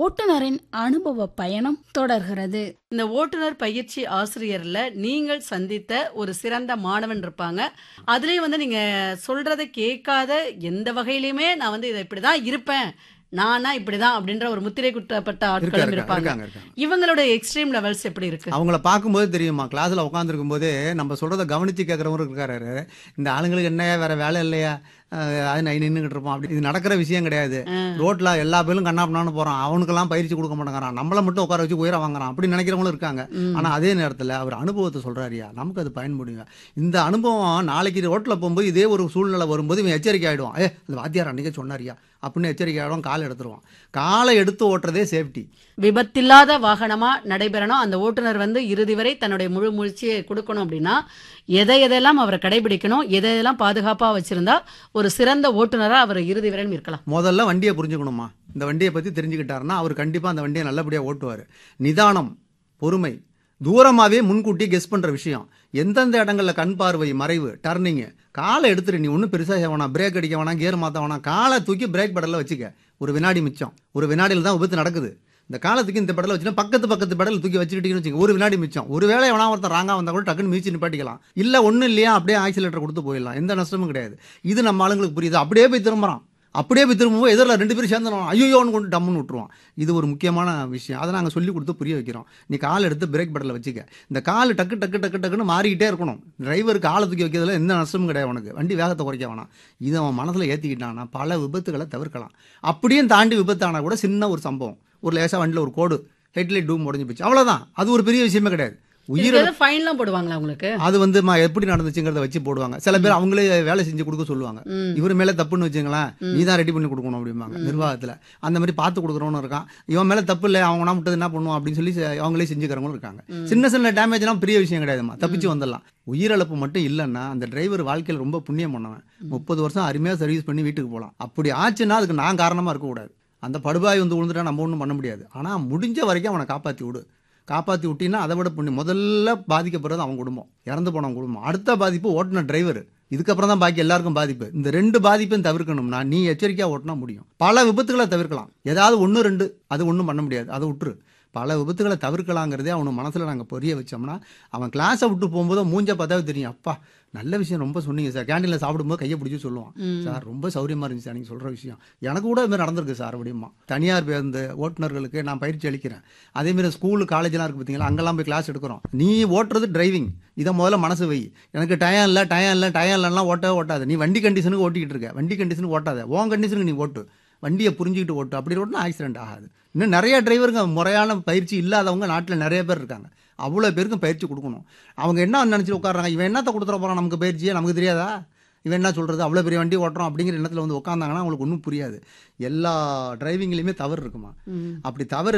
ஓட்டுநரின் அனுபவ பயணம் தொடர்கிறது இந்த ஓட்டுநர் பயிற்சி ஆசிரியர்ல நீங்கள் சந்தித்த ஒரு சிறந்த மாணவன் இருப்பாங்க அதுலயும் வந்து நீங்க சொல்றதை கேட்காத எந்த வகையிலுமே நான் வந்து இதை இப்படிதான் இருப்பேன் நானா இப்படிதான் அப்படின்ற ஒரு முத்திரை குட்டப்பட்ட இருக்கா ஆட்களும் இருக்கா இருப்பாங்க இருக்காங்க இருக்காங்க இவங்களோட எக்ஸ்ட்ரீம் லெவல்ஸ் எப்படி இருக்கு அவங்கள பார்க்கும்போது தெரியுமா கிளாஸ்ல உட்காந்துருக்கும் போதே நம்ம சொல்றத கவனிச்சு கேட்கறவரும் இருக்காரு இந்த ஆளுங்களுக்கு என்ன வேற வேலை இல்லையா அஹ் அது நான் நின்றுகிட்டு இருப்போம் அப்படி இது நடக்கிற விஷயம் கிடையாது ரோட்ல எல்லா பேரும் கண்ணாப்பண்ணான்னு போறான் அவனுக்கெல்லாம் பயிற்சி கொடுக்க மாட்டேங்கிறான் நம்மள மட்டும் உட்கார வச்சு உயர வாங்குறான் அப்படி நினைக்கிறவங்களும் இருக்காங்க ஆனா அதே நேரத்துல அவர் அனுபவத்தை சொல்றாருயா நமக்கு அது பயன்படுங்க இந்த அனுபவம் நாளைக்கு ரோட்ல போகும்போது இதே ஒரு சூழ்நிலை வரும்போது இவன் எச்சரிக்கை ஆயிடுவான் ஏ அது வாத்தியார் அன்னைக்கே சொன்னாரியா அப்படின்னு எச்சரிக்கை ஆயிடுவான் காலை எடுத்துருவான் காலை எடுத்து ஓட்டுறதே சேஃப்டி விபத்தில்லாத வாகனமா நடைபெறணும் அந்த ஓட்டுநர் வந்து இறுதி வரை தன்னுடைய முழு முயற்சியை கொடுக்கணும் அப்படின்னா எதை எதெல்லாம் அவரை கடைபிடிக்கணும் எதை எதெல்லாம் பாதுகாப்பா வச்சிருந்தா ஒரு சிறந்த ஓட்டுநரா அவர் இறுதி வரையும் இருக்கலாம் முதல்ல வண்டியை புரிஞ்சுக்கணுமா இந்த வண்டியை பற்றி தெரிஞ்சுக்கிட்டாருன்னா அவர் கண்டிப்பாக அந்த வண்டியை நல்லபடியாக ஓட்டுவார் நிதானம் பொறுமை தூரமாகவே முன்கூட்டி கெஸ் பண்ணுற விஷயம் எந்தெந்த இடங்களில் கண் பார்வை மறைவு டர்னிங்கு காலை எடுத்துட்டு நீ ஒன்றும் பெருசாக வேணாம் பிரேக் அடிக்க வேணாம் கியர் மாற்ற வேணாம் காலை தூக்கி பிரேக் பெடலில் வச்சுக்க ஒரு வினாடி மிச்சம் ஒரு வினாடியில் தான் விபத்து நடக்குது இந்த காலத்துக்கு இந்த பெடலை வச்சுன்னா பக்கத்து பக்கத்து பெடல் தூக்கி வச்சுக்கிட்டீங்கன்னு வச்சுக்க ஒரு வினாடி மிச்சம் ஒரு வேளை எவனா ஒருத்தன் ராங்கா வந்தா கூட டக்குன்னு மீச்சு நிப்பாட்டிக்கலாம் இல்லை ஒன்றும் இல்லையா அப்படியே ஆக்சிலேட்டர் கொடுத்து போயிடலாம் எந்த நஷ்டமும் கிடையாது இது நம்ம ஆளுங்களுக்கு புரியுது அப்படியே போய் திரும்புறான் அப்படியே போய் திரும்பும்போது எதிரில் ரெண்டு பேரும் சேர்ந்துடும் ஐயோன்னு கொண்டு டம்முன்னு விட்டுருவான் இது ஒரு முக்கியமான விஷயம் அதை நாங்கள் சொல்லி கொடுத்து புரிய வைக்கிறோம் நீ கால் எடுத்து பிரேக் பெடலில் வச்சுக்க இந்த கால் டக்கு டக்கு டக்கு டக்குன்னு மாறிக்கிட்டே இருக்கணும் டிரைவருக்கு காலை தூக்கி வைக்கிறதுல எந்த நஷ்டமும் கிடையாது உனக்கு வண்டி வேகத்தை குறைக்க வேணாம் இதை அவன் மனசில் ஏற்றிக்கிட்டான்னா பல விபத்துகளை தவிர்க்கலாம் அப்படியும் தாண்டி விபத்தானா கூட சின்ன ஒரு சம்பவம் ஒரு லேசாக வண்டியில் ஒரு கோடு ஹெட்லைட் டூம் உடஞ்சி போச்சு அவ்வளோதான் அது ஒரு பெரிய விஷயமே கிடையாது உயிரை ஃபைன்லாம் போடுவாங்களா உங்களுக்கு அது வந்து மா எப்படி நடந்துச்சுங்கிறத வச்சு போடுவாங்க சில பேர் அவங்களே வேலை செஞ்சு கொடுக்க சொல்லுவாங்க இவர் மேல தப்புன்னு வச்சுங்களேன் நீ தான் ரெடி பண்ணி கொடுக்கணும் அப்படிம்பாங்க நிர்வாகத்துல அந்த மாதிரி பார்த்து கொடுக்குறவனும் இருக்கான் இவன் மேல தப்பு இல்லை அவங்க விட்டது என்ன பண்ணுவான் அப்படின்னு சொல்லி செ- அவங்களே செஞ்சுக்கிறவங்களும் இருக்காங்க சின்ன சின்ன டேமேஜ்லாம் பெரிய விஷயம் கிடையாதுமா தப்பிச்சு வந்துடலாம் உயிரிழப்பு மட்டும் இல்லைன்னா அந்த டிரைவர் வாழ்க்கையில் ரொம்ப புண்ணியம் பண்ணவன் முப்பது வருஷம் அருமையாக சர்வீஸ் பண்ணி வீட்டுக்கு போகலாம் அப்படி ஆச்சுன்னா அதுக்கு நான் காரணமாக இருக்கக்கூடாது அந்த படுபாய் வந்து விழுந்துட்டா நம்ம ஒன்றும் பண்ண முடியாது ஆனால் முடிஞ்ச வரைக்கும் அவனை காப்பாற்றி விடு காப்பாற்றி விட்டீங்கன்னா அதை விட புண்ணியம் முதல்ல பாதிக்கப்படுறது அவன் குடும்பம் இறந்து போனவன் குடும்பம் அடுத்த பாதிப்பு ஓட்டுன டிரைவர் இதுக்கப்புறம் தான் பாக்கி எல்லாருக்கும் பாதிப்பு இந்த ரெண்டு பாதிப்பையும் தவிர்க்கணும்னா நீ எச்சரிக்கையாக ஓட்டினா முடியும் பல விபத்துகளை தவிர்க்கலாம் ஏதாவது ஒன்று ரெண்டு அது ஒன்றும் பண்ண முடியாது அதை விட்டுரு பல விபத்துகளை தவிர்க்கலாங்கிறதே அவன் மனசில் நாங்கள் புரிய வச்சோம்னா அவன் கிளாஸை விட்டு போகும்போது மூஞ்ச பார்த்தாவே தெரியும் அப்பா நல்ல விஷயம் ரொம்ப சொன்னீங்க சார் கேண்டீனில் சாப்பிடும்போது கையை பிடிச்சி சொல்லுவான் சார் ரொம்ப சௌரியமாக இருந்துச்சு சார் நீங்கள் சொல்கிற விஷயம் எனக்கு கூட இது மாதிரி நடந்திருக்கு சார் அப்படிமா தனியார் பேருந்து ஓட்டுநர்களுக்கு நான் பயிற்சி அளிக்கிறேன் அதேமாரி ஸ்கூலு காலேஜ்லாம் இருக்குது பார்த்தீங்களா அங்கெல்லாம் போய் கிளாஸ் எடுக்கிறோம் நீ ஓட்டுறது டிரைவிங் இதை முதல்ல மனசு வை எனக்கு டயம் இல்லை டயம் இல்லை டயம் இல்லைன்னா ஓட்டவே ஓட்டாது நீ வண்டி கண்டிஷனுக்கு ஓட்டிக்கிட்டு இருக்க வண்டி கண்டிஷனுக்கு ஓட்டாத உன் கண்டிஷனுக்கு நீ ஓட்டு வண்டியை புரிஞ்சுக்கிட்டு ஓட்டு அப்படி ஓட்டினா ஆக்சிடென்ட் ஆகாது இன்னும் நிறைய டிரைவருங்க முறையான பயிற்சி இல்லாதவங்க நாட்டில் நிறைய பேர் இருக்காங்க அவ்வளோ பேருக்கும் பயிற்சி கொடுக்கணும் அவங்க என்ன நினச்சி உட்காடுறாங்க இவன் என்னத்த கொடுத்துட போகிறான் நமக்கு பயிற்சியே நமக்கு தெரியாதா இவன் என்ன சொல்கிறது அவ்வளோ பெரிய வண்டி ஓட்டுறோம் அப்படிங்கிற எண்ணத்தில் வந்து உட்காந்தாங்கன்னா அவங்களுக்கு ஒன்றும் புரியாது எல்லா டிரைவிங்லேயுமே தவறு இருக்குமா அப்படி தவறு